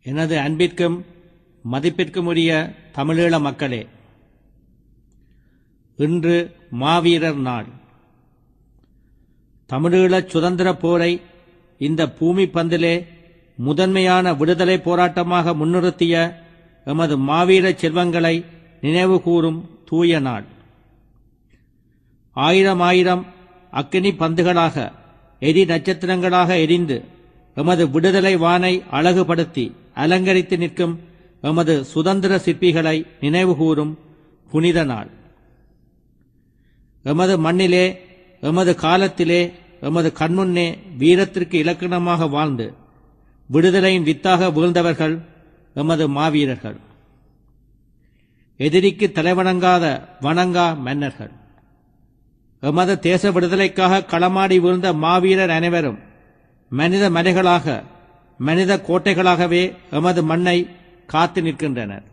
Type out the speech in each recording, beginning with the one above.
எனது அன்பிற்கும் மதிப்பிற்கும் உரிய தமிழீழ மக்களே இன்று மாவீரர் நாள் தமிழீழச் சுதந்திரப் போரை இந்த பூமி பந்திலே முதன்மையான விடுதலை போராட்டமாக முன்னிறுத்திய எமது மாவீர செல்வங்களை நினைவு கூறும் தூய நாள் ஆயிரம் ஆயிரம் அக்கினி பந்துகளாக எரி நட்சத்திரங்களாக எரிந்து எமது விடுதலை வானை அழகுபடுத்தி அலங்கரித்து நிற்கும் எமது சுதந்திர சிற்பிகளை நினைவுகூரும் புனித நாள் எமது மண்ணிலே எமது காலத்திலே எமது கண்முன்னே வீரத்திற்கு இலக்கணமாக வாழ்ந்து விடுதலையின் வித்தாக வீழ்ந்தவர்கள் எமது மாவீரர்கள் எதிரிக்கு தலைவணங்காத வணங்கா மன்னர்கள் எமது தேச விடுதலைக்காக களமாடி வீழ்ந்த மாவீரர் அனைவரும் மனித மலைகளாக மனித கோட்டைகளாகவே எமது மண்ணை காத்து நிற்கின்றனர்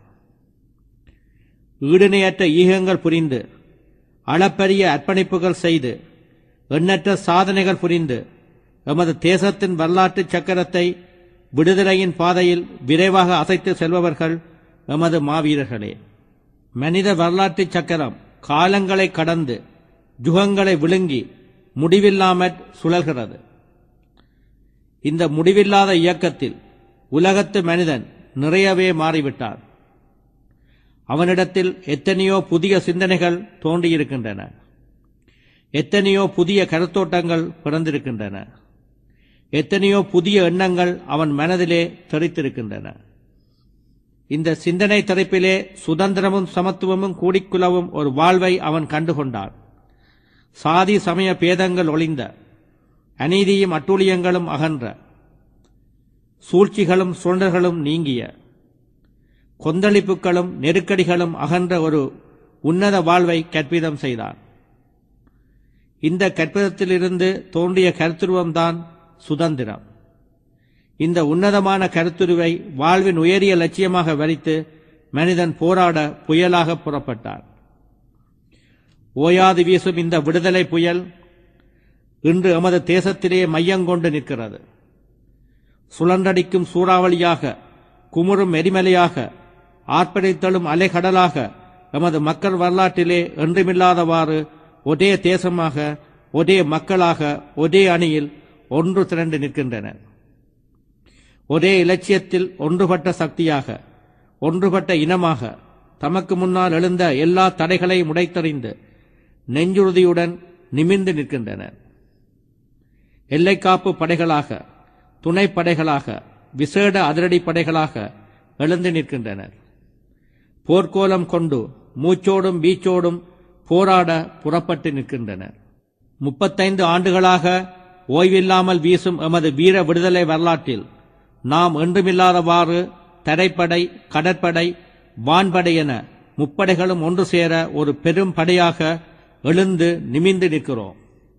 ஈடுணையற்ற ஈகங்கள் புரிந்து அளப்பரிய அர்ப்பணிப்புகள் செய்து எண்ணற்ற சாதனைகள் புரிந்து எமது தேசத்தின் வரலாற்று சக்கரத்தை விடுதலையின் பாதையில் விரைவாக அசைத்து செல்பவர்கள் எமது மாவீரர்களே மனித வரலாற்று சக்கரம் காலங்களை கடந்து யுகங்களை விழுங்கி முடிவில்லாமற் சுழல்கிறது இந்த முடிவில்லாத இயக்கத்தில் உலகத்து மனிதன் நிறையவே மாறிவிட்டார் அவனிடத்தில் எத்தனையோ புதிய சிந்தனைகள் தோன்றியிருக்கின்றன எத்தனையோ புதிய கருத்தோட்டங்கள் பிறந்திருக்கின்றன எத்தனையோ புதிய எண்ணங்கள் அவன் மனதிலே தெளித்திருக்கின்றன இந்த சிந்தனை தரிப்பிலே சுதந்திரமும் சமத்துவமும் கூடிக்குலவும் ஒரு வாழ்வை அவன் கண்டுகொண்டான் சாதி சமய பேதங்கள் ஒளிந்த அநீதியும் அட்டூழியங்களும் அகன்ற சூழ்ச்சிகளும் சுழன்றல்களும் நீங்கிய கொந்தளிப்புகளும் நெருக்கடிகளும் அகன்ற ஒரு உன்னத வாழ்வை கற்பிதம் செய்தார் இந்த கற்பிதத்திலிருந்து தோன்றிய கருத்துருவம்தான் சுதந்திரம் இந்த உன்னதமான கருத்துருவை வாழ்வின் உயரிய லட்சியமாக வரித்து மனிதன் போராட புயலாக புறப்பட்டார் ஓயாது வீசும் இந்த விடுதலை புயல் இன்று எமது தேசத்திலே மையங்கொண்டு நிற்கிறது சுழன்றடிக்கும் சூறாவளியாக குமுறும் எரிமலையாக ஆர்ப்பரித்தழும் அலைகடலாக எமது மக்கள் வரலாற்றிலே என்றுமில்லாதவாறு ஒரே தேசமாக ஒரே மக்களாக ஒரே அணியில் ஒன்று திரண்டு நிற்கின்றனர் ஒரே இலட்சியத்தில் ஒன்றுபட்ட சக்தியாக ஒன்றுபட்ட இனமாக தமக்கு முன்னால் எழுந்த எல்லா தடைகளையும் உடைத்தறிந்து நெஞ்சுறுதியுடன் நிமிர்ந்து நிற்கின்றனர் எல்லைக்காப்பு படைகளாக துணைப்படைகளாக விசேட அதிரடி படைகளாக எழுந்து நிற்கின்றனர் போர்க்கோலம் கொண்டு மூச்சோடும் வீச்சோடும் போராட புறப்பட்டு நிற்கின்றனர் முப்பத்தைந்து ஆண்டுகளாக ஓய்வில்லாமல் வீசும் எமது வீர விடுதலை வரலாற்றில் நாம் என்றுமில்லாதவாறு தரைப்படை கடற்படை வான்படை என முப்படைகளும் ஒன்று சேர ஒரு பெரும் படையாக எழுந்து நிமிந்து நிற்கிறோம்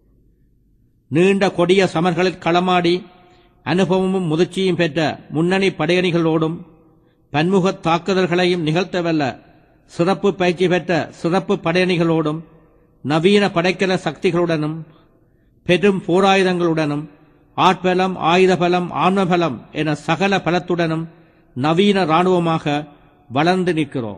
நீண்ட கொடிய சமர்களில் களமாடி அனுபவமும் முதிர்ச்சியும் பெற்ற முன்னணி படையணிகளோடும் பன்முக தாக்குதல்களையும் நிகழ்த்தவல்ல சிறப்பு பயிற்சி பெற்ற சிறப்பு படையணிகளோடும் நவீன படைக்கல சக்திகளுடனும் பெரும் போராயுதங்களுடனும் ஆட்பலம் ஆயுதபலம் ஆன்மபலம் என சகல பலத்துடனும் நவீன இராணுவமாக வளர்ந்து நிற்கிறோம்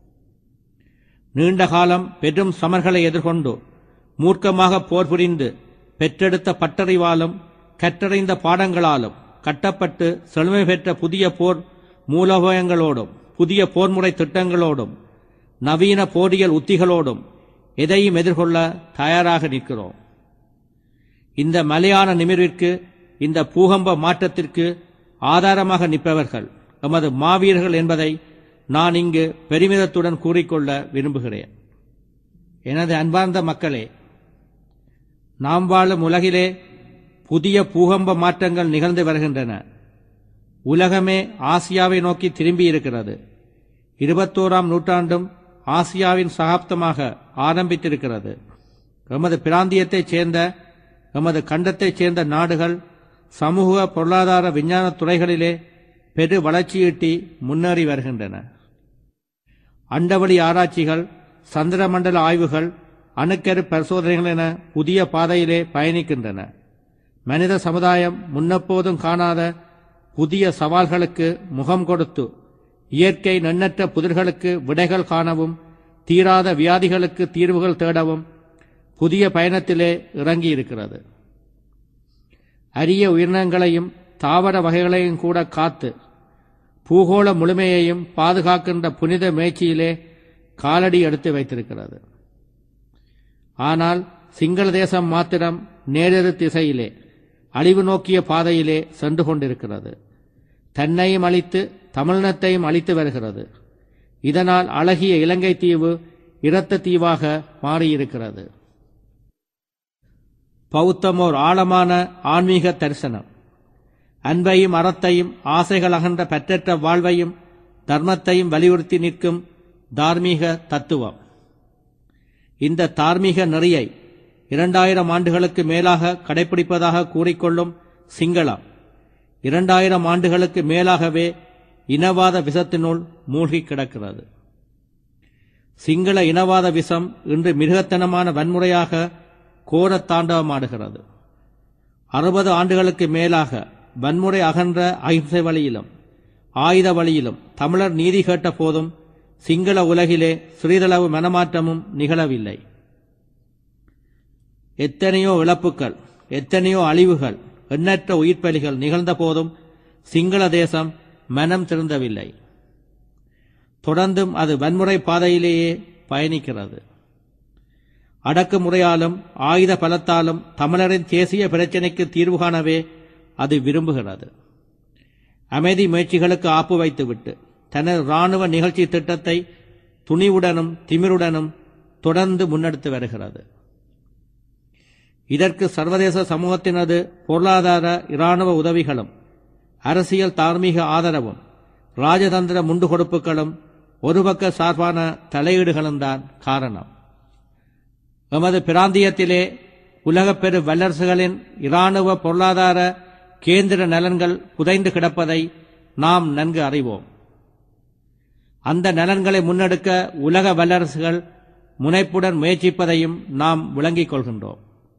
நீண்ட காலம் பெரும் சமர்களை எதிர்கொண்டு மூர்க்கமாக போர் புரிந்து பெற்றெடுத்த பட்டறிவாலும் கற்றறிந்த பாடங்களாலும் கட்டப்பட்டு செழுமை பெற்ற புதிய போர் மூலோபயங்களோடும் புதிய போர்முறை திட்டங்களோடும் நவீன போரியல் உத்திகளோடும் எதையும் எதிர்கொள்ள தயாராக நிற்கிறோம் இந்த மலையான நிமிர்விற்கு இந்த பூகம்ப மாற்றத்திற்கு ஆதாரமாக நிற்பவர்கள் எமது மாவீரர்கள் என்பதை நான் இங்கு பெருமிதத்துடன் கூறிக்கொள்ள விரும்புகிறேன் எனது அன்பார்ந்த மக்களே நாம் வாழும் உலகிலே புதிய பூகம்ப மாற்றங்கள் நிகழ்ந்து வருகின்றன உலகமே ஆசியாவை நோக்கி திரும்பி இருக்கிறது இருபத்தோராம் நூற்றாண்டும் ஆசியாவின் சகாப்தமாக ஆரம்பித்திருக்கிறது எமது பிராந்தியத்தைச் சேர்ந்த எமது கண்டத்தைச் சேர்ந்த நாடுகள் சமூக பொருளாதார விஞ்ஞான துறைகளிலே பெரு வளர்ச்சியீட்டி முன்னேறி வருகின்றன அண்டவெளி ஆராய்ச்சிகள் சந்திரமண்டல ஆய்வுகள் அணுக்கரு பரிசோதனைகள் என புதிய பாதையிலே பயணிக்கின்றன மனித சமுதாயம் முன்னெப்போதும் காணாத புதிய சவால்களுக்கு முகம் கொடுத்து இயற்கை நன்னற்ற புதிர்களுக்கு விடைகள் காணவும் தீராத வியாதிகளுக்கு தீர்வுகள் தேடவும் புதிய பயணத்திலே இறங்கியிருக்கிறது அரிய உயிரினங்களையும் தாவர வகைகளையும் கூட காத்து பூகோள முழுமையையும் பாதுகாக்கின்ற புனித முயற்சியிலே காலடி எடுத்து வைத்திருக்கிறது ஆனால் சிங்கள தேசம் மாத்திரம் நேரெது திசையிலே அழிவு நோக்கிய பாதையிலே சென்று கொண்டிருக்கிறது தன்னையும் அழித்து தமிழினத்தையும் அழித்து வருகிறது இதனால் அழகிய இலங்கை தீவு இரத்த தீவாக மாறியிருக்கிறது பௌத்தமோர் ஆழமான ஆன்மீக தரிசனம் அன்பையும் அறத்தையும் ஆசைகள் அகன்ற பற்றற்ற வாழ்வையும் தர்மத்தையும் வலியுறுத்தி நிற்கும் தார்மீக தத்துவம் இந்த தார்மீக நெறியை இரண்டாயிரம் ஆண்டுகளுக்கு மேலாக கடைபிடிப்பதாக கூறிக்கொள்ளும் சிங்களம் இரண்டாயிரம் ஆண்டுகளுக்கு மேலாகவே இனவாத விஷத்தினுள் மூழ்கி கிடக்கிறது சிங்கள இனவாத விஷம் இன்று மிருகத்தனமான வன்முறையாக கோர தாண்டவமாடுகிறது அறுபது ஆண்டுகளுக்கு மேலாக வன்முறை அகன்ற அகிம்சை வழியிலும் ஆயுத வழியிலும் தமிழர் நீதி கேட்ட போதும் சிங்கள உலகிலே சிறிதளவு மனமாற்றமும் நிகழவில்லை எத்தனையோ இழப்புகள் எத்தனையோ அழிவுகள் எண்ணற்ற உயிர்ப்பலிகள் நிகழ்ந்த போதும் சிங்கள தேசம் மனம் திருந்தவில்லை தொடர்ந்தும் அது வன்முறை பாதையிலேயே பயணிக்கிறது அடக்குமுறையாலும் ஆயுத பலத்தாலும் தமிழரின் தேசிய பிரச்சினைக்கு தீர்வு காணவே அது விரும்புகிறது அமைதி முயற்சிகளுக்கு ஆப்பு வைத்துவிட்டு தனது இராணுவ நிகழ்ச்சி திட்டத்தை துணிவுடனும் திமிருடனும் தொடர்ந்து முன்னெடுத்து வருகிறது இதற்கு சர்வதேச சமூகத்தினது பொருளாதார இராணுவ உதவிகளும் அரசியல் தார்மீக ஆதரவும் ராஜதந்திர முண்டு கொடுப்புகளும் ஒரு பக்க சார்பான தலையீடுகளும் தான் காரணம் எமது பிராந்தியத்திலே உலகப் பெரு வல்லரசுகளின் இராணுவ பொருளாதார கேந்திர நலன்கள் புதைந்து கிடப்பதை நாம் நன்கு அறிவோம் அந்த நலன்களை முன்னெடுக்க உலக வல்லரசுகள் முனைப்புடன் முயற்சிப்பதையும் நாம் விளங்கிக் கொள்கின்றோம்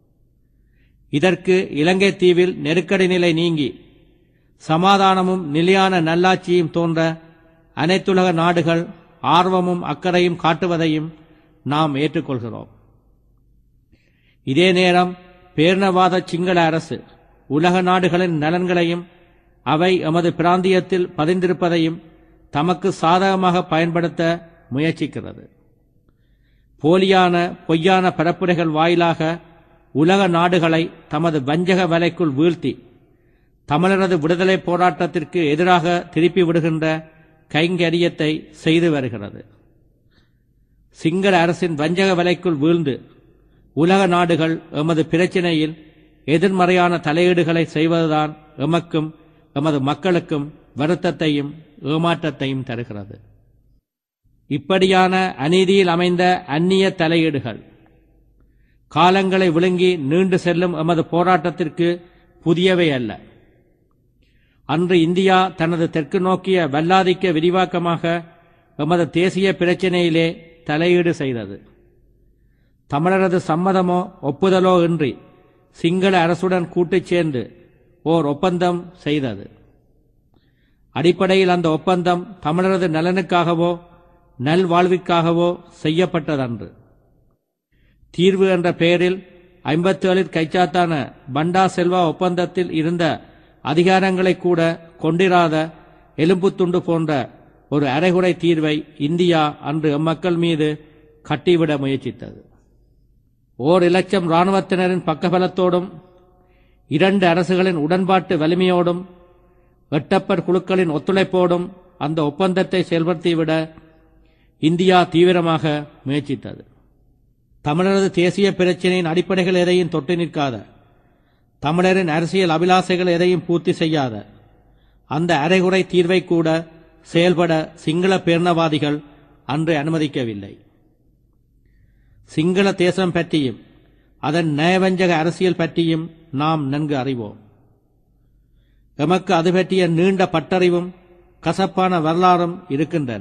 இதற்கு இலங்கை தீவில் நெருக்கடி நிலை நீங்கி சமாதானமும் நிலையான நல்லாட்சியும் தோன்ற அனைத்துலக நாடுகள் ஆர்வமும் அக்கறையும் காட்டுவதையும் நாம் ஏற்றுக்கொள்கிறோம் இதே நேரம் பேரினவாத சிங்கள அரசு உலக நாடுகளின் நலன்களையும் அவை எமது பிராந்தியத்தில் பதிந்திருப்பதையும் தமக்கு சாதகமாக பயன்படுத்த முயற்சிக்கிறது போலியான பொய்யான பரப்புரைகள் வாயிலாக உலக நாடுகளை தமது வஞ்சக வலைக்குள் வீழ்த்தி தமிழரது விடுதலை போராட்டத்திற்கு எதிராக திருப்பி விடுகின்ற கைங்கரியத்தை செய்து வருகிறது சிங்கள அரசின் வஞ்சக வலைக்குள் வீழ்ந்து உலக நாடுகள் எமது பிரச்சினையில் எதிர்மறையான தலையீடுகளை செய்வதுதான் எமக்கும் எமது மக்களுக்கும் வருத்தத்தையும் ஏமாற்றத்தையும் தருகிறது இப்படியான அநீதியில் அமைந்த அந்நிய தலையீடுகள் காலங்களை விழுங்கி நீண்டு செல்லும் எமது போராட்டத்திற்கு புதியவை அல்ல அன்று இந்தியா தனது தெற்கு நோக்கிய வல்லாதிக்க விரிவாக்கமாக எமது தேசிய பிரச்சினையிலே தலையீடு செய்தது தமிழரது சம்மதமோ ஒப்புதலோ இன்றி சிங்கள அரசுடன் கூட்டுச் சேர்ந்து ஓர் ஒப்பந்தம் செய்தது அடிப்படையில் அந்த ஒப்பந்தம் தமிழரது நலனுக்காகவோ நல்வாழ்விற்காகவோ செய்யப்பட்டதன்று தீர்வு என்ற பெயரில் ஐம்பத்தேழில் கைச்சாத்தான பண்டா செல்வா ஒப்பந்தத்தில் இருந்த அதிகாரங்களை கூட கொண்டிராத எலும்புத்துண்டு போன்ற ஒரு அரைகுறை தீர்வை இந்தியா அன்று எம்மக்கள் மீது கட்டிவிட முயற்சித்தது ஓர் இலட்சம் இராணுவத்தினரின் பக்கபலத்தோடும் இரண்டு அரசுகளின் உடன்பாட்டு வலிமையோடும் எட்டப்பர் குழுக்களின் ஒத்துழைப்போடும் அந்த ஒப்பந்தத்தை செயல்படுத்திவிட இந்தியா தீவிரமாக முயற்சித்தது தமிழரது தேசிய பிரச்சினையின் அடிப்படைகள் எதையும் தொட்டு நிற்காத தமிழரின் அரசியல் அபிலாசைகள் எதையும் பூர்த்தி செய்யாத அந்த அரைகுறை தீர்வை கூட செயல்பட சிங்கள பேர்ணவாதிகள் அன்று அனுமதிக்கவில்லை சிங்கள தேசம் பற்றியும் அதன் நயவஞ்சக அரசியல் பற்றியும் நாம் நன்கு அறிவோம் எமக்கு அது பற்றிய நீண்ட பட்டறிவும் கசப்பான வரலாறும் இருக்கின்றன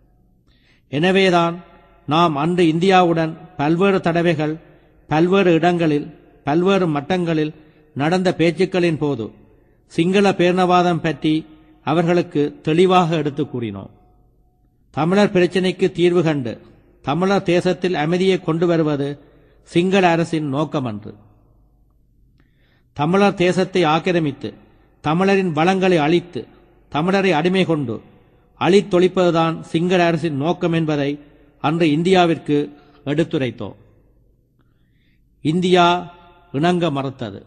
எனவேதான் நாம் அன்று இந்தியாவுடன் பல்வேறு தடவைகள் பல்வேறு இடங்களில் பல்வேறு மட்டங்களில் நடந்த பேச்சுக்களின் போது சிங்கள பேரணவாதம் பற்றி அவர்களுக்கு தெளிவாக எடுத்துக் கூறினோம் தமிழர் பிரச்சினைக்கு தீர்வு கண்டு தமிழர் தேசத்தில் அமைதியை கொண்டு வருவது சிங்கள அரசின் நோக்கமன்று தமிழர் தேசத்தை ஆக்கிரமித்து தமிழரின் வளங்களை அழித்து தமிழரை அடிமை கொண்டு அழித்தொழிப்பதுதான் சிங்கள அரசின் நோக்கம் என்பதை அன்று இந்தியாவிற்கு எடுத்துரைத்தோம் இந்தியா இணங்க மறுத்தது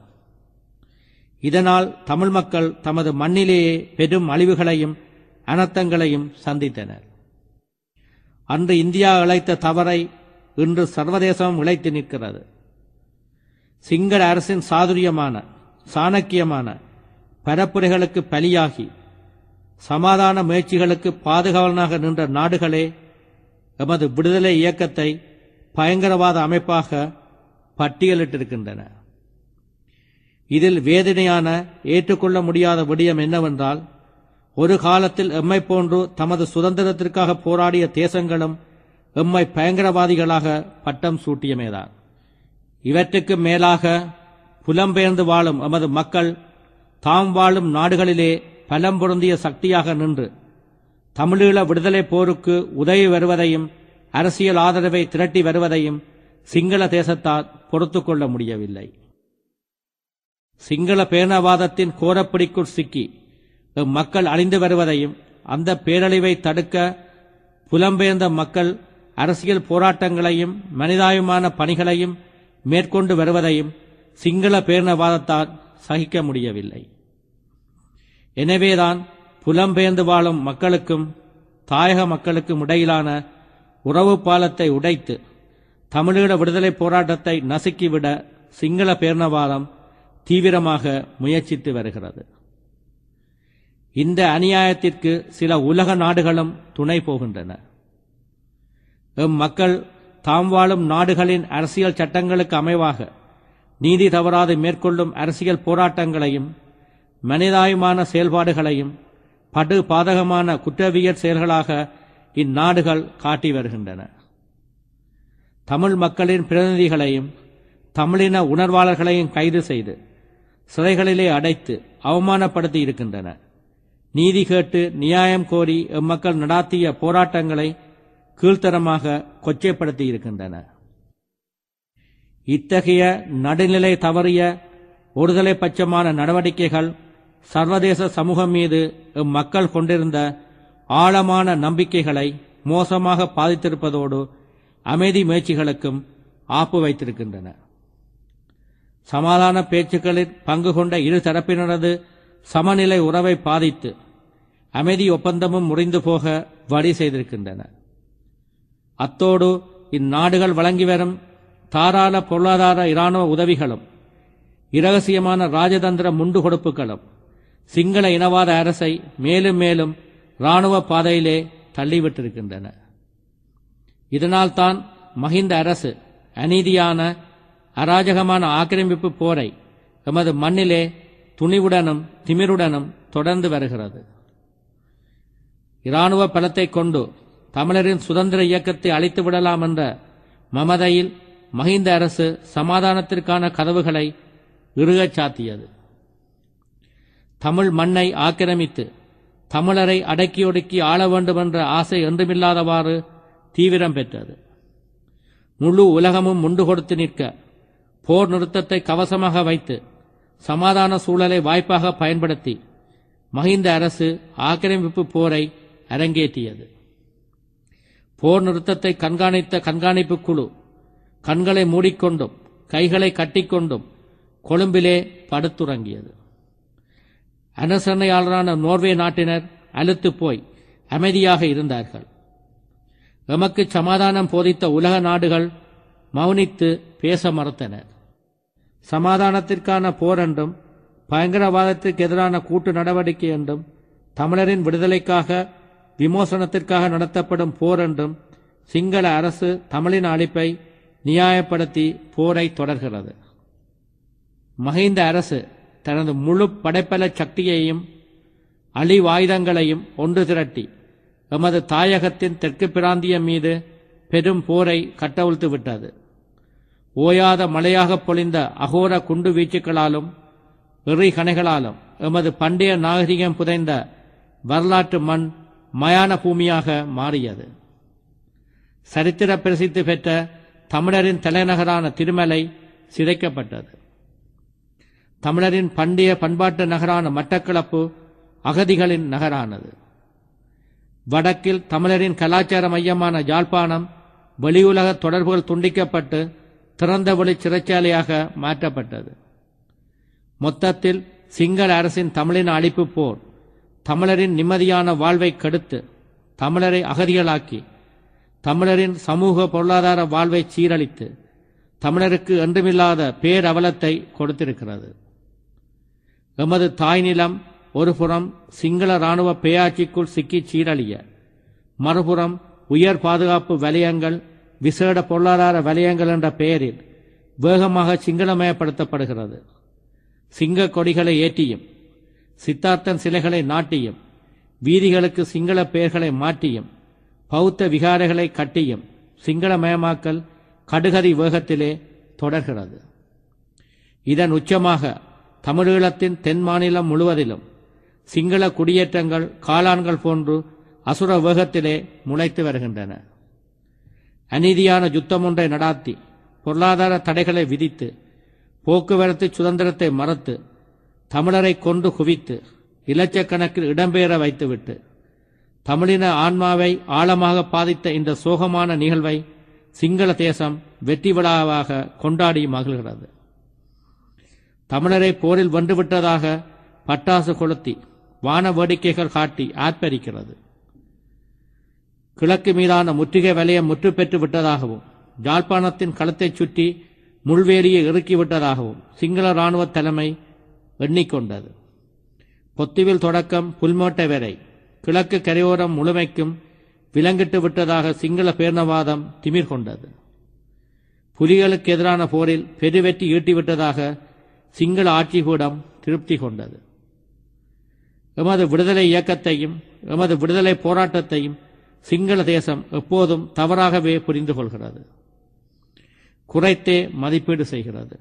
இதனால் தமிழ் மக்கள் தமது மண்ணிலேயே பெரும் அழிவுகளையும் அனர்த்தங்களையும் சந்தித்தனர் அன்று இந்தியா இழைத்த தவறை இன்று சர்வதேசம் இழைத்து நிற்கிறது சிங்கள அரசின் சாதுரியமான சாணக்கியமான பரப்புரைகளுக்கு பலியாகி சமாதான முயற்சிகளுக்கு பாதுகாவலனாக நின்ற நாடுகளே எமது விடுதலை இயக்கத்தை பயங்கரவாத அமைப்பாக பட்டியலிட்டிருக்கின்றன இதில் வேதனையான ஏற்றுக்கொள்ள முடியாத விடயம் என்னவென்றால் ஒரு காலத்தில் எம்மை போன்று தமது சுதந்திரத்திற்காக போராடிய தேசங்களும் எம்மை பயங்கரவாதிகளாக பட்டம் சூட்டியமேதான் இவற்றுக்கு மேலாக புலம்பெயர்ந்து வாழும் எமது மக்கள் தாம் வாழும் நாடுகளிலே பலம் பொருந்திய சக்தியாக நின்று தமிழீழ விடுதலை போருக்கு உதவி வருவதையும் அரசியல் ஆதரவை திரட்டி வருவதையும் சிங்கள தேசத்தால் பொறுத்துக் கொள்ள முடியவில்லை சிங்கள பேரணவாதத்தின் கோரப்பிடிக்குள் சிக்கி மக்கள் அழிந்து வருவதையும் அந்த பேரழிவை தடுக்க புலம்பெயர்ந்த மக்கள் அரசியல் போராட்டங்களையும் மனிதாயமான பணிகளையும் மேற்கொண்டு வருவதையும் சிங்கள பேரணவாதத்தால் சகிக்க முடியவில்லை எனவேதான் புலம்பெயர்ந்து வாழும் மக்களுக்கும் தாயக மக்களுக்கும் இடையிலான உறவு பாலத்தை உடைத்து தமிழீழ விடுதலை போராட்டத்தை நசுக்கிவிட சிங்கள பேரணவாதம் தீவிரமாக முயற்சித்து வருகிறது இந்த அநியாயத்திற்கு சில உலக நாடுகளும் துணை போகின்றன எம் மக்கள் தாம் வாழும் நாடுகளின் அரசியல் சட்டங்களுக்கு அமைவாக நீதி தவறாது மேற்கொள்ளும் அரசியல் போராட்டங்களையும் மனிதாயமான செயல்பாடுகளையும் படு பாதகமான குற்றவியல் செயல்களாக இந்நாடுகள் காட்டி வருகின்றன தமிழ் மக்களின் பிரதிநிதிகளையும் தமிழின உணர்வாளர்களையும் கைது செய்து சிறைகளிலே அடைத்து அவமானப்படுத்தி இருக்கின்றன நீதி கேட்டு நியாயம் கோரி எம்மக்கள் நடாத்திய போராட்டங்களை கீழ்த்தரமாக கொச்சைப்படுத்தி இருக்கின்றன இத்தகைய நடுநிலை தவறிய ஒருதலை பட்சமான நடவடிக்கைகள் சர்வதேச சமூகம் மீது மக்கள் கொண்டிருந்த ஆழமான நம்பிக்கைகளை மோசமாக பாதித்திருப்பதோடு அமைதி முயற்சிகளுக்கும் ஆப்பு வைத்திருக்கின்றன சமாதான பேச்சுக்களில் பங்கு கொண்ட இரு தரப்பினரது சமநிலை உறவை பாதித்து அமைதி ஒப்பந்தமும் முறிந்து போக வழி செய்திருக்கின்றன அத்தோடு இந்நாடுகள் வழங்கி வரும் தாராள பொருளாதார இராணுவ உதவிகளும் இரகசியமான ராஜதந்திர முண்டு கொடுப்புகளும் சிங்கள இனவாத அரசை மேலும் மேலும் இராணுவ பாதையிலே தள்ளிவிட்டிருக்கின்றன இதனால்தான் மஹிந்த அரசு அநீதியான அராஜகமான ஆக்கிரமிப்பு போரை எமது மண்ணிலே துணிவுடனும் திமிருடனும் தொடர்ந்து வருகிறது இராணுவ பலத்தை கொண்டு தமிழரின் சுதந்திர இயக்கத்தை அழித்து விடலாம் என்ற மமதையில் மஹிந்த அரசு சமாதானத்திற்கான கதவுகளை இறுகச் சாத்தியது தமிழ் மண்ணை ஆக்கிரமித்து தமிழரை அடக்கி ஒடுக்கி ஆள வேண்டும் என்ற ஆசை என்றுமில்லாதவாறு தீவிரம் பெற்றது முழு உலகமும் முண்டு கொடுத்து நிற்க போர் நிறுத்தத்தை கவசமாக வைத்து சமாதான சூழலை வாய்ப்பாக பயன்படுத்தி மஹிந்த அரசு ஆக்கிரமிப்பு போரை அரங்கேற்றியது போர் நிறுத்தத்தை கண்காணித்த கண்காணிப்பு குழு கண்களை மூடிக்கொண்டும் கைகளை கட்டிக்கொண்டும் கொழும்பிலே படுத்துறங்கியது அனுசரணையாளரான நோர்வே நாட்டினர் அழுத்து போய் அமைதியாக இருந்தார்கள் எமக்கு சமாதானம் போதித்த உலக நாடுகள் மௌனித்து பேச மறுத்தனர் சமாதானத்திற்கான போர் என்றும் பயங்கரவாதத்திற்கு எதிரான கூட்டு நடவடிக்கை என்றும் தமிழரின் விடுதலைக்காக விமோசனத்திற்காக நடத்தப்படும் போர் என்றும் சிங்கள அரசு தமிழின் அழிப்பை நியாயப்படுத்தி போரை தொடர்கிறது மஹிந்த அரசு தனது முழு படைப்பல சக்தியையும் அழிவாயுதங்களையும் ஒன்று திரட்டி எமது தாயகத்தின் தெற்கு பிராந்தியம் மீது பெரும் போரை கட்டவிழ்த்து விட்டது ஓயாத மழையாக பொழிந்த அகோர குண்டு வீச்சுக்களாலும் எறிகணைகளாலும் எமது பண்டைய நாகரிகம் புதைந்த வரலாற்று மண் மயான பூமியாக மாறியது சரித்திர பிரசித்தி பெற்ற தமிழரின் தலைநகரான திருமலை சிதைக்கப்பட்டது தமிழரின் பண்டைய பண்பாட்டு நகரான மட்டக்களப்பு அகதிகளின் நகரானது வடக்கில் தமிழரின் கலாச்சார மையமான யாழ்ப்பாணம் வெளியுலக தொடர்புகள் துண்டிக்கப்பட்டு திறந்தவெளி சிறைச்சாலையாக மாற்றப்பட்டது மொத்தத்தில் சிங்கள அரசின் தமிழின அழிப்பு போர் தமிழரின் நிம்மதியான வாழ்வை கெடுத்து தமிழரை அகதிகளாக்கி தமிழரின் சமூக பொருளாதார வாழ்வை சீரழித்து தமிழருக்கு என்றுமில்லாத பேரவலத்தை கொடுத்திருக்கிறது எமது தாய் நிலம் ஒருபுறம் சிங்கள இராணுவ பேயாட்சிக்குள் சிக்கி சீரழிய மறுபுறம் உயர் பாதுகாப்பு வலயங்கள் விசேட பொருளாதார வலயங்கள் என்ற பெயரில் வேகமாக சிங்களமயப்படுத்தப்படுகிறது சிங்க கொடிகளை ஏற்றியும் சித்தார்த்தன் சிலைகளை நாட்டியும் வீதிகளுக்கு சிங்கள பெயர்களை மாற்றியும் பௌத்த விகாரைகளை கட்டியும் சிங்களமயமாக்கல் கடுகதி வேகத்திலே தொடர்கிறது இதன் உச்சமாக தமிழீழத்தின் தென் மாநிலம் முழுவதிலும் சிங்கள குடியேற்றங்கள் காளான்கள் போன்று அசுர வேகத்திலே முளைத்து வருகின்றன அநீதியான யுத்தம் ஒன்றை நடாத்தி பொருளாதார தடைகளை விதித்து போக்குவரத்து சுதந்திரத்தை மறத்து தமிழரை கொண்டு குவித்து இலட்சக்கணக்கில் இடம்பெயர வைத்துவிட்டு தமிழின ஆன்மாவை ஆழமாக பாதித்த இந்த சோகமான நிகழ்வை சிங்கள தேசம் வெற்றி விழாவாக கொண்டாடி மகிழ்கிறது தமிழரை போரில் வென்றுவிட்டதாக பட்டாசு கொளுத்தி வான வேடிக்கைகள் காட்டி ஆர்ப்பரிக்கிறது கிழக்கு மீதான முற்றுகை வலயம் முற்று பெற்று விட்டதாகவும் யாழ்ப்பாணத்தின் களத்தைச் சுற்றி முள்வேலியை இறுக்கிவிட்டதாகவும் சிங்கள இராணுவ தலைமை எண்ணிக்கொண்டது பொத்துவில் தொடக்கம் புல்மோட்டை வரை கிழக்கு கரையோரம் முழுமைக்கும் விலங்கிட்டு விட்டதாக சிங்கள பேர்ணவாதம் திமிர் கொண்டது புலிகளுக்கு எதிரான போரில் பெருவெற்றி ஈட்டிவிட்டதாக சிங்கள ஆட்சிகூடம் திருப்தி கொண்டது எமது விடுதலை இயக்கத்தையும் எமது விடுதலை போராட்டத்தையும் சிங்கள தேசம் எப்போதும் தவறாகவே புரிந்து கொள்கிறது குறைத்தே மதிப்பீடு செய்கிறது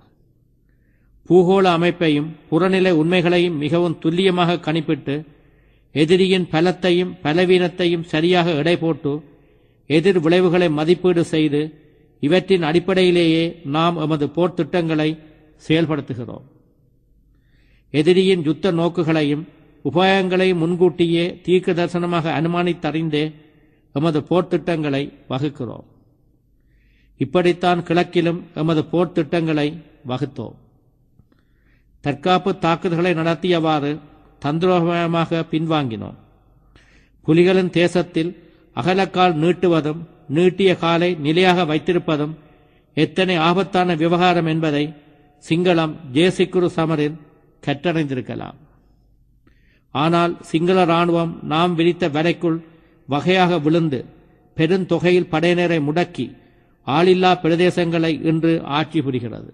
பூகோள அமைப்பையும் புறநிலை உண்மைகளையும் மிகவும் துல்லியமாக கணிப்பிட்டு எதிரியின் பலத்தையும் பலவீனத்தையும் சரியாக எடை போட்டு எதிர் விளைவுகளை மதிப்பீடு செய்து இவற்றின் அடிப்படையிலேயே நாம் எமது போர் திட்டங்களை செயல்படுத்துகிறோம் எதிரியின் யுத்த நோக்குகளையும் உபாயங்களையும் முன்கூட்டியே தீர்க்க தரிசனமாக அனுமானித்தறிந்தே எமது போர் திட்டங்களை வகுக்கிறோம் இப்படித்தான் கிழக்கிலும் எமது போர் திட்டங்களை வகுத்தோம் தற்காப்பு தாக்குதல்களை நடத்தியவாறு தந்திரோகமாக பின்வாங்கினோம் புலிகளின் தேசத்தில் அகலக்கால் நீட்டுவதும் நீட்டிய காலை நிலையாக வைத்திருப்பதும் எத்தனை ஆபத்தான விவகாரம் என்பதை சிங்களம் ஜேசிக்குரு சமரில் கற்றடைந்திருக்கலாம் ஆனால் சிங்கள ராணுவம் நாம் விரித்த வரைக்குள் வகையாக விழுந்து பெருந்தொகையில் படையினரை முடக்கி ஆளில்லா பிரதேசங்களை இன்று ஆட்சி புரிகிறது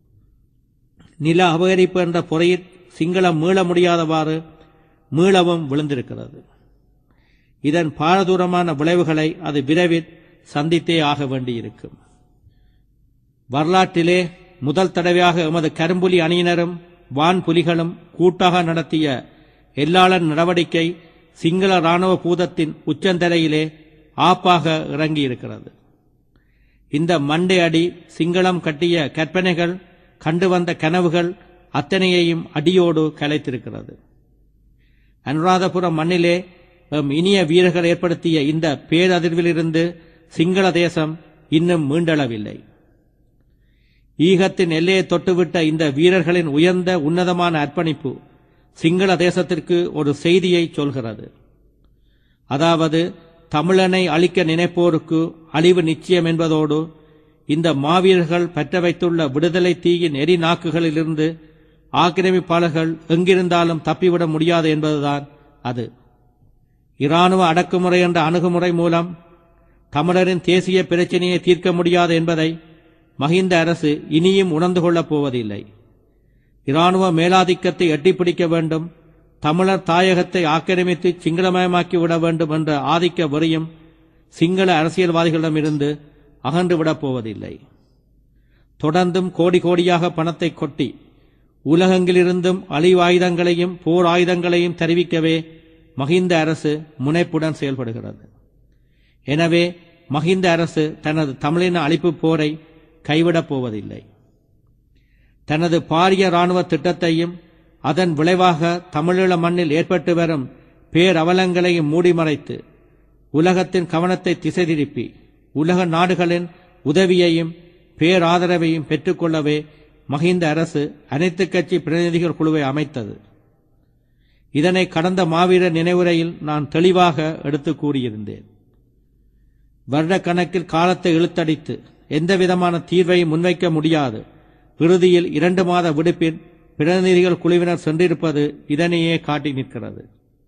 நில அபகரிப்பு என்ற பொறையில் சிங்களம் மீள முடியாதவாறு மீளவும் விழுந்திருக்கிறது இதன் பாரதூரமான விளைவுகளை அது விரைவில் சந்தித்தே ஆக வேண்டியிருக்கும் வரலாற்றிலே முதல் தடவையாக எமது கரும்புலி அணியினரும் வான் புலிகளும் கூட்டாக நடத்திய எல்லாளன் நடவடிக்கை சிங்கள இராணுவ பூதத்தின் உச்சந்தலையிலே ஆப்பாக இறங்கியிருக்கிறது இந்த மண்டை அடி சிங்களம் கட்டிய கற்பனைகள் கண்டு வந்த கனவுகள் அத்தனையையும் அடியோடு கலைத்திருக்கிறது அனுராதபுரம் மண்ணிலே எம் இனிய வீரர்கள் ஏற்படுத்திய இந்த பேரதிர்விலிருந்து சிங்கள தேசம் இன்னும் மீண்டளவில்லை ஈகத்தின் எல்லையை தொட்டுவிட்ட இந்த வீரர்களின் உயர்ந்த உன்னதமான அர்ப்பணிப்பு சிங்கள தேசத்திற்கு ஒரு செய்தியை சொல்கிறது அதாவது தமிழனை அழிக்க நினைப்போருக்கு அழிவு நிச்சயம் என்பதோடு இந்த மாவீரர்கள் பற்ற வைத்துள்ள விடுதலை தீயின் எரி நாக்குகளிலிருந்து ஆக்கிரமிப்பாளர்கள் எங்கிருந்தாலும் தப்பிவிட முடியாது என்பதுதான் அது இராணுவ அடக்குமுறை என்ற அணுகுமுறை மூலம் தமிழரின் தேசிய பிரச்சனையை தீர்க்க முடியாது என்பதை மஹிந்த அரசு இனியும் உணர்ந்து கொள்ளப் போவதில்லை இராணுவ மேலாதிக்கத்தை எட்டிப்பிடிக்க வேண்டும் தமிழர் தாயகத்தை ஆக்கிரமித்து சிங்களமயமாக்கி விட வேண்டும் என்ற ஆதிக்க வெறியும் சிங்கள அரசியல்வாதிகளிடமிருந்து அகன்று விடப் போவதில்லை தொடர்ந்தும் கோடி கோடியாக பணத்தை கொட்டி உலகெங்கிலிருந்தும் அழிவாயுதங்களையும் போர் ஆயுதங்களையும் தெரிவிக்கவே மஹிந்த அரசு முனைப்புடன் செயல்படுகிறது எனவே மஹிந்த அரசு தனது தமிழின அழிப்பு போரை கைவிடப் போவதில்லை தனது பாரிய இராணுவ திட்டத்தையும் அதன் விளைவாக தமிழீழ மண்ணில் ஏற்பட்டு வரும் பேரவலங்களையும் மூடிமறைத்து உலகத்தின் கவனத்தை திசை திருப்பி உலக நாடுகளின் உதவியையும் பேராதரவையும் பெற்றுக்கொள்ளவே மஹிந்த அரசு அனைத்து கட்சி பிரதிநிதிகள் குழுவை அமைத்தது இதனை கடந்த மாவீரர் நினைவுரையில் நான் தெளிவாக எடுத்து கூறியிருந்தேன் வருடக்கணக்கில் காலத்தை இழுத்தடித்து எந்தவிதமான தீர்வையும் முன்வைக்க முடியாது இறுதியில் இரண்டு மாத விடுப்பில் பிரதிநிதிகள் குழுவினர் சென்றிருப்பது இதனையே காட்டி நிற்கிறது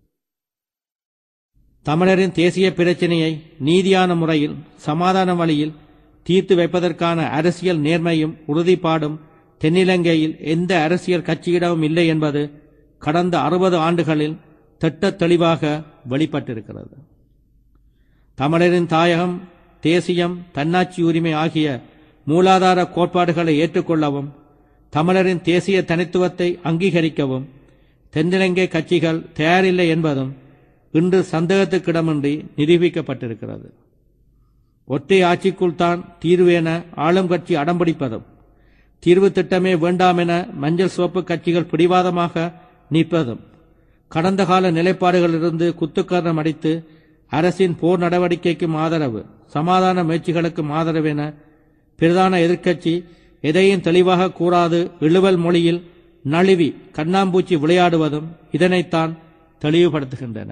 தமிழரின் தேசிய பிரச்சினையை நீதியான முறையில் சமாதான வழியில் தீர்த்து வைப்பதற்கான அரசியல் நேர்மையும் உறுதிப்பாடும் தென்னிலங்கையில் எந்த அரசியல் கட்சியிடமும் இல்லை என்பது கடந்த அறுபது ஆண்டுகளில் திட்ட தெளிவாக வெளிப்பட்டிருக்கிறது தமிழரின் தாயகம் தேசியம் தன்னாட்சி உரிமை ஆகிய மூலாதார கோட்பாடுகளை ஏற்றுக்கொள்ளவும் தமிழரின் தேசிய தனித்துவத்தை அங்கீகரிக்கவும் தென்னிலங்கை கட்சிகள் தயாரில்லை என்பதும் இன்று சந்தேகத்துக்கிடமின்றி நிரூபிக்கப்பட்டிருக்கிறது ஒற்றை ஆட்சிக்குள் தான் தீர்வு என ஆளும் கட்சி அடம்பிடிப்பதும் தீர்வு திட்டமே வேண்டாம் என மஞ்சள் சிவப்பு கட்சிகள் பிடிவாதமாக நிற்பதும் கடந்த கால நிலைப்பாடுகளிலிருந்து குத்துக்கரணம் அடித்து அரசின் போர் நடவடிக்கைக்கும் ஆதரவு சமாதான முயற்சிகளுக்கும் ஆதரவு என பிரதான எதிர்க்கட்சி எதையும் தெளிவாக கூறாது இழுவல் மொழியில் நழுவி கண்ணாம்பூச்சி விளையாடுவதும் இதனைத்தான் தெளிவுபடுத்துகின்றன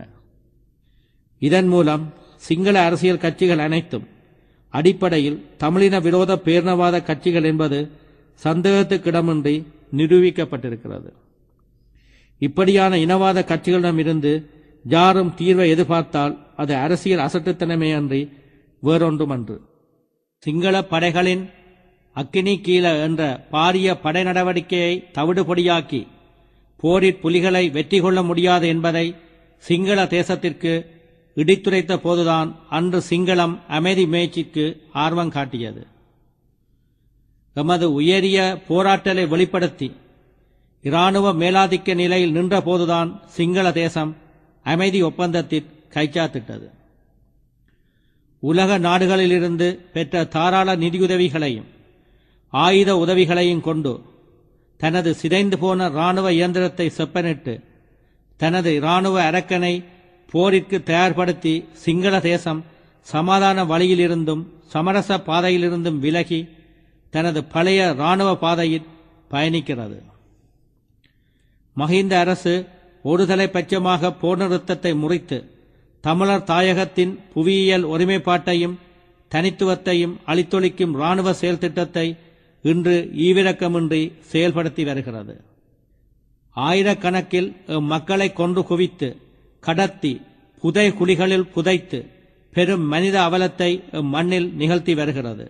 இதன் மூலம் சிங்கள அரசியல் கட்சிகள் அனைத்தும் அடிப்படையில் தமிழின விரோத பேரினவாத கட்சிகள் என்பது சந்தேகத்துக்கிடமின்றி நிரூபிக்கப்பட்டிருக்கிறது இப்படியான இனவாத கட்சிகளிடமிருந்து யாரும் தீர்வை எதிர்பார்த்தால் அது அரசியல் அசட்டுத்தனமே அன்றி வேறொன்றுமன்று சிங்கள படைகளின் அக்கினி கீழ என்ற பாரிய படை நடவடிக்கையை தவிடுபொடியாக்கி போரிற் புலிகளை வெற்றி கொள்ள முடியாது என்பதை சிங்கள தேசத்திற்கு இடித்துரைத்த போதுதான் அன்று சிங்களம் அமைதி முயற்சிக்கு ஆர்வம் காட்டியது எமது உயரிய போராட்டலை வெளிப்படுத்தி இராணுவ மேலாதிக்க நிலையில் நின்ற போதுதான் சிங்கள தேசம் அமைதி ஒப்பந்தத்தில் கைச்சாத்திட்டது உலக நாடுகளிலிருந்து பெற்ற தாராள நிதியுதவிகளையும் ஆயுத உதவிகளையும் கொண்டு தனது சிதைந்து போன இராணுவ இயந்திரத்தை செப்பனிட்டு தனது இராணுவ அரக்கனை போரிற்கு தயார்படுத்தி சிங்கள தேசம் சமாதான வழியிலிருந்தும் சமரச பாதையிலிருந்தும் விலகி தனது பழைய இராணுவ பாதையில் பயணிக்கிறது மஹிந்த அரசு ஒருதலை பட்சமாக போர் நிறுத்தத்தை முறித்து தமிழர் தாயகத்தின் புவியியல் ஒருமைப்பாட்டையும் தனித்துவத்தையும் அளித்தொழிக்கும் இராணுவ செயல் திட்டத்தை இன்று ஈவிரக்கமின்றி செயல்படுத்தி வருகிறது ஆயிரக்கணக்கில் மக்களை கொன்று குவித்து கடத்தி புதை குழிகளில் புதைத்து பெரும் மனித அவலத்தை மண்ணில் நிகழ்த்தி வருகிறது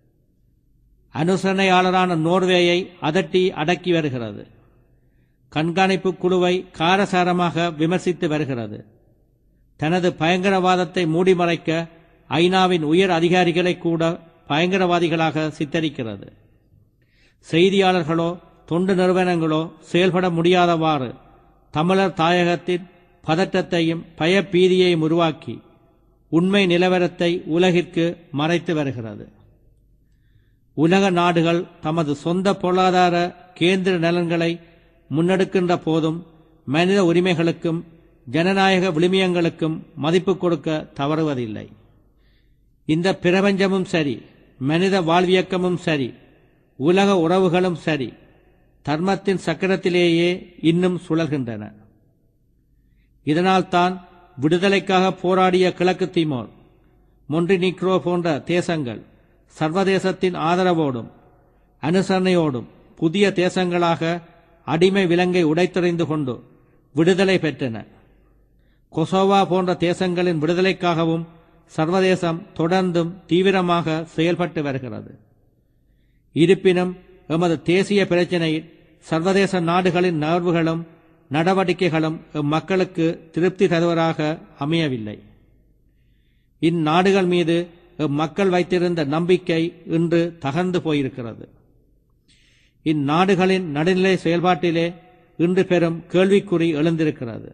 அனுசரணையாளரான நோர்வேயை அதட்டி அடக்கி வருகிறது கண்காணிப்பு குழுவை காரசாரமாக விமர்சித்து வருகிறது தனது பயங்கரவாதத்தை மூடிமறைக்க ஐநாவின் உயர் அதிகாரிகளை கூட பயங்கரவாதிகளாக சித்தரிக்கிறது செய்தியாளர்களோ தொண்டு நிறுவனங்களோ செயல்பட முடியாதவாறு தமிழர் தாயகத்தின் பதற்றத்தையும் பயப்பீதியையும் உருவாக்கி உண்மை நிலவரத்தை உலகிற்கு மறைத்து வருகிறது உலக நாடுகள் தமது சொந்த பொருளாதார கேந்திர நலன்களை முன்னெடுக்கின்ற போதும் மனித உரிமைகளுக்கும் ஜனநாயக விழுமியங்களுக்கும் மதிப்பு கொடுக்க தவறுவதில்லை இந்த பிரபஞ்சமும் சரி மனித வாழ்வியக்கமும் சரி உலக உறவுகளும் சரி தர்மத்தின் சக்கரத்திலேயே இன்னும் சுழல்கின்றன இதனால்தான் விடுதலைக்காக போராடிய கிழக்கு திமோர் மொன்டினிக்ரோ போன்ற தேசங்கள் சர்வதேசத்தின் ஆதரவோடும் அனுசரணையோடும் புதிய தேசங்களாக அடிமை விலங்கை உடைத்தெறிந்து கொண்டு விடுதலை பெற்றன கொசோவா போன்ற தேசங்களின் விடுதலைக்காகவும் சர்வதேசம் தொடர்ந்தும் தீவிரமாக செயல்பட்டு வருகிறது இருப்பினும் எமது தேசிய பிரச்சினையில் சர்வதேச நாடுகளின் நகர்வுகளும் நடவடிக்கைகளும் மக்களுக்கு திருப்தி தருவதாக அமையவில்லை இந்நாடுகள் மீது மக்கள் வைத்திருந்த நம்பிக்கை இன்று தகர்ந்து போயிருக்கிறது இந்நாடுகளின் நடுநிலை செயல்பாட்டிலே இன்று பெரும் கேள்விக்குறி எழுந்திருக்கிறது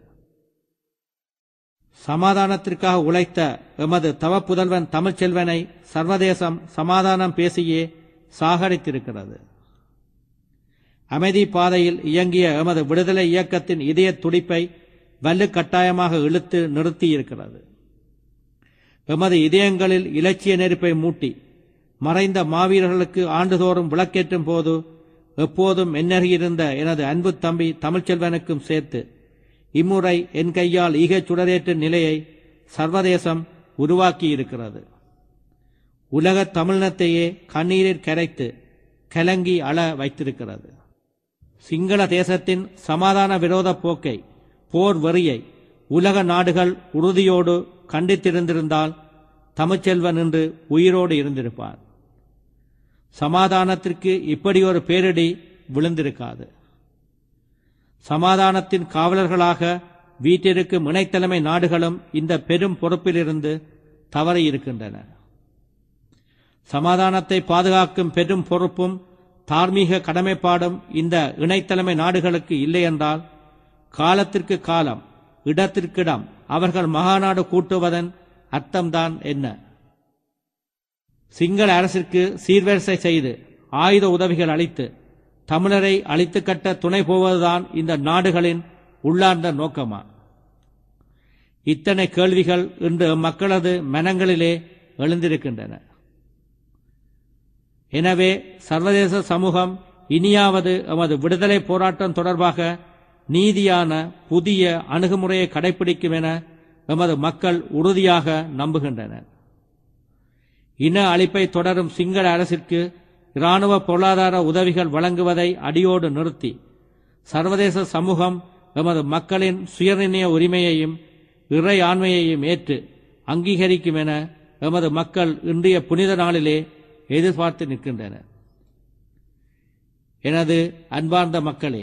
சமாதானத்திற்காக உழைத்த எமது தவப்புதல்வன் தமிழ்ச்செல்வனை சர்வதேசம் சமாதானம் பேசியே சாகரித்திருக்கிறது அமைதி பாதையில் இயங்கிய எமது விடுதலை இயக்கத்தின் இதய துடிப்பை வல்லுக்கட்டாயமாக இழுத்து நிறுத்தியிருக்கிறது எமது இதயங்களில் இலட்சிய நெருப்பை மூட்டி மறைந்த மாவீரர்களுக்கு ஆண்டுதோறும் விளக்கேற்றும் போது எப்போதும் என்னருகிருந்த எனது அன்பு தம்பி தமிழ்ச்செல்வனுக்கும் சேர்த்து இம்முறை என் கையால் ஈகச் சுடரேற்றும் நிலையை சர்வதேசம் உருவாக்கியிருக்கிறது உலகத் தமிழினத்தையே கண்ணீரில் கரைத்து கலங்கி அழ வைத்திருக்கிறது சிங்கள தேசத்தின் சமாதான விரோத போக்கை போர் வெறியை உலக நாடுகள் உறுதியோடு கண்டித்திருந்திருந்தால் தமிழ்ச்செல்வன் என்று உயிரோடு இருந்திருப்பார் சமாதானத்திற்கு இப்படி ஒரு பேரிடி விழுந்திருக்காது சமாதானத்தின் காவலர்களாக வீட்டிற்கும் இணைத்தலைமை நாடுகளும் இந்த பெரும் பொறுப்பிலிருந்து தவறியிருக்கின்றன சமாதானத்தை பாதுகாக்கும் பெரும் பொறுப்பும் தார்மீக கடமைப்பாடும் இந்த இணைத்தலைமை நாடுகளுக்கு இல்லை என்றால் காலத்திற்கு காலம் இடத்திற்கிடம் அவர்கள் மகாநாடு கூட்டுவதன் அர்த்தம்தான் என்ன சிங்கள அரசிற்கு சீர்வரிசை செய்து ஆயுத உதவிகள் அளித்து தமிழரை அழித்து கட்ட துணை போவதுதான் இந்த நாடுகளின் உள்ளார்ந்த நோக்கமா இத்தனை கேள்விகள் இன்று மக்களது மனங்களிலே எழுந்திருக்கின்றன எனவே சர்வதேச சமூகம் இனியாவது எமது விடுதலை போராட்டம் தொடர்பாக நீதியான புதிய அணுகுமுறையை கடைபிடிக்கும் என எமது மக்கள் உறுதியாக நம்புகின்றனர் இன அழிப்பை தொடரும் சிங்கள அரசிற்கு இராணுவ பொருளாதார உதவிகள் வழங்குவதை அடியோடு நிறுத்தி சர்வதேச சமூகம் எமது மக்களின் சுயநிர்ணய உரிமையையும் இறை ஆண்மையையும் ஏற்று அங்கீகரிக்கும் என எமது மக்கள் இன்றைய புனித நாளிலே எதிர்பார்த்து நிற்கின்றனர் எனது அன்பார்ந்த மக்களே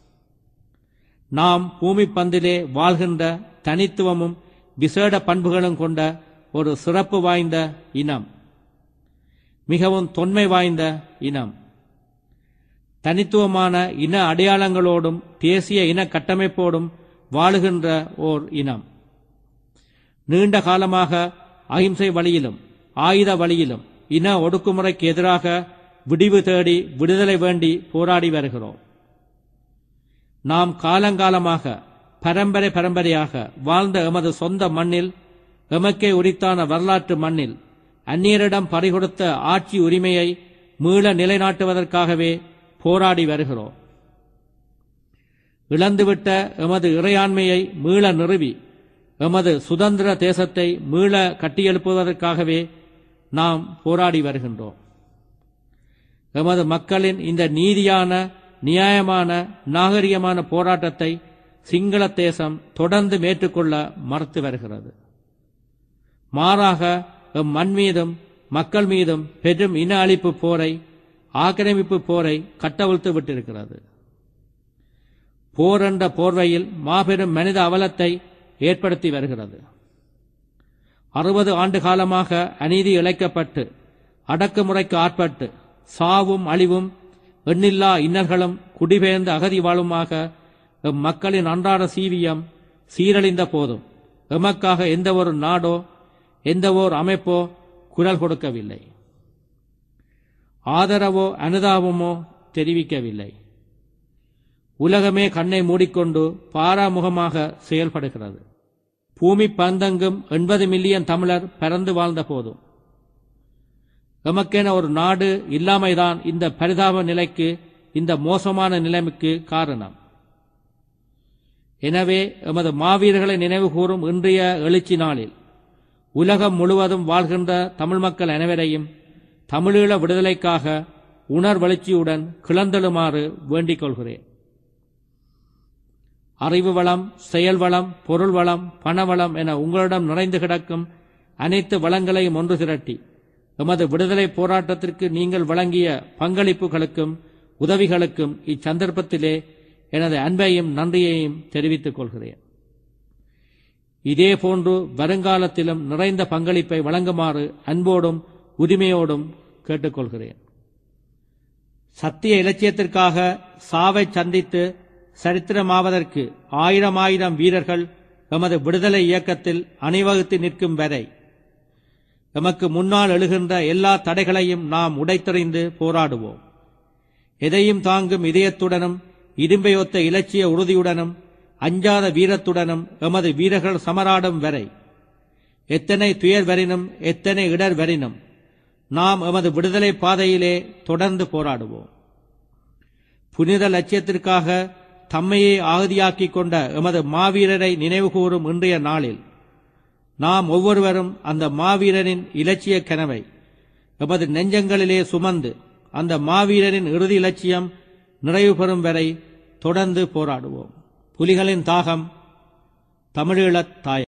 நாம் பூமி பந்திலே வாழ்கின்ற தனித்துவமும் விசேட பண்புகளும் கொண்ட ஒரு சிறப்பு வாய்ந்த இனம் மிகவும் தொன்மை வாய்ந்த இனம் தனித்துவமான இன அடையாளங்களோடும் தேசிய இன கட்டமைப்போடும் வாழுகின்ற ஓர் இனம் நீண்ட காலமாக அகிம்சை வழியிலும் ஆயுத வழியிலும் இன ஒடுக்குமுறைக்கு எதிராக விடிவு தேடி விடுதலை வேண்டி போராடி வருகிறோம் நாம் காலங்காலமாக பரம்பரை பரம்பரையாக வாழ்ந்த எமது சொந்த மண்ணில் எமக்கே உரித்தான வரலாற்று மண்ணில் அந்நியரிடம் பறிகொடுத்த ஆட்சி உரிமையை மீள நிலைநாட்டுவதற்காகவே போராடி வருகிறோம் இழந்துவிட்ட எமது இறையாண்மையை மீள நிறுவி எமது சுதந்திர தேசத்தை மீள கட்டியெழுப்புவதற்காகவே நாம் போராடி வருகின்றோம் எமது மக்களின் இந்த நீதியான நியாயமான நாகரிகமான போராட்டத்தை சிங்கள தேசம் தொடர்ந்து மேற்றுக்கொள்ள மறுத்து வருகிறது மாறாக எம் மண் மீதும் மக்கள் மீதும் பெரும் இன அழிப்பு போரை ஆக்கிரமிப்பு போரை கட்டவிழ்த்து விட்டிருக்கிறது போர் என்ற போர்வையில் மாபெரும் மனித அவலத்தை ஏற்படுத்தி வருகிறது அறுபது ஆண்டு காலமாக அநீதி இழைக்கப்பட்டு அடக்குமுறைக்கு ஆட்பட்டு சாவும் அழிவும் எண்ணில்லா இன்னல்களும் குடிபெயர்ந்து அகதி வாழுமாக எம் மக்களின் அன்றாட சீவியம் சீரழிந்த போதும் எமக்காக எந்த ஒரு நாடோ எந்த ஓர் அமைப்போ குரல் கொடுக்கவில்லை ஆதரவோ அனுதாபமோ தெரிவிக்கவில்லை உலகமே கண்ணை மூடிக்கொண்டு பாராமுகமாக செயல்படுகிறது பூமி பந்தங்கும் எண்பது மில்லியன் தமிழர் பறந்து வாழ்ந்த போதும் எமக்கென ஒரு நாடு இல்லாமைதான் இந்த பரிதாப நிலைக்கு இந்த மோசமான நிலைமைக்கு காரணம் எனவே எமது மாவீரர்களை நினைவு கூறும் இன்றைய எழுச்சி நாளில் உலகம் முழுவதும் வாழ்கின்ற தமிழ் மக்கள் அனைவரையும் தமிழீழ விடுதலைக்காக உணர்வெழுச்சியுடன் கிளந்தெழுமாறு வேண்டிக் கொள்கிறேன் அறிவு வளம் செயல் வளம் பொருள் வளம் பணவளம் என உங்களிடம் நிறைந்து கிடக்கும் அனைத்து வளங்களையும் ஒன்று திரட்டி எமது விடுதலை போராட்டத்திற்கு நீங்கள் வழங்கிய பங்களிப்புகளுக்கும் உதவிகளுக்கும் இச்சந்தர்ப்பத்திலே எனது அன்பையும் நன்றியையும் தெரிவித்துக் கொள்கிறேன் இதேபோன்று வருங்காலத்திலும் நிறைந்த பங்களிப்பை வழங்குமாறு அன்போடும் உரிமையோடும் கேட்டுக்கொள்கிறேன் சத்திய இலட்சியத்திற்காக சாவை சந்தித்து சரித்திரமாவதற்கு ஆயிரம் ஆயிரம் வீரர்கள் எமது விடுதலை இயக்கத்தில் அணிவகுத்து நிற்கும் வரை எமக்கு முன்னால் எழுகின்ற எல்லா தடைகளையும் நாம் உடைத்தெறிந்து போராடுவோம் எதையும் தாங்கும் இதயத்துடனும் இரும்பையொத்த இலட்சிய உறுதியுடனும் அஞ்சாத வீரத்துடனும் எமது வீரர்கள் சமராடும் வரை எத்தனை துயர் வரினும் எத்தனை இடர் வரினும் நாம் எமது விடுதலை பாதையிலே தொடர்ந்து போராடுவோம் புனித லட்சியத்திற்காக தம்மையே ஆகுதியாக்கிக் கொண்ட எமது மாவீரரை நினைவுகூரும் இன்றைய நாளில் நாம் ஒவ்வொருவரும் அந்த மாவீரனின் இலட்சிய கனவை எமது நெஞ்சங்களிலே சுமந்து அந்த மாவீரனின் இறுதி இலட்சியம் நிறைவு பெறும் வரை தொடர்ந்து போராடுவோம் புலிகளின் தாகம் தமிழீழத் தாய்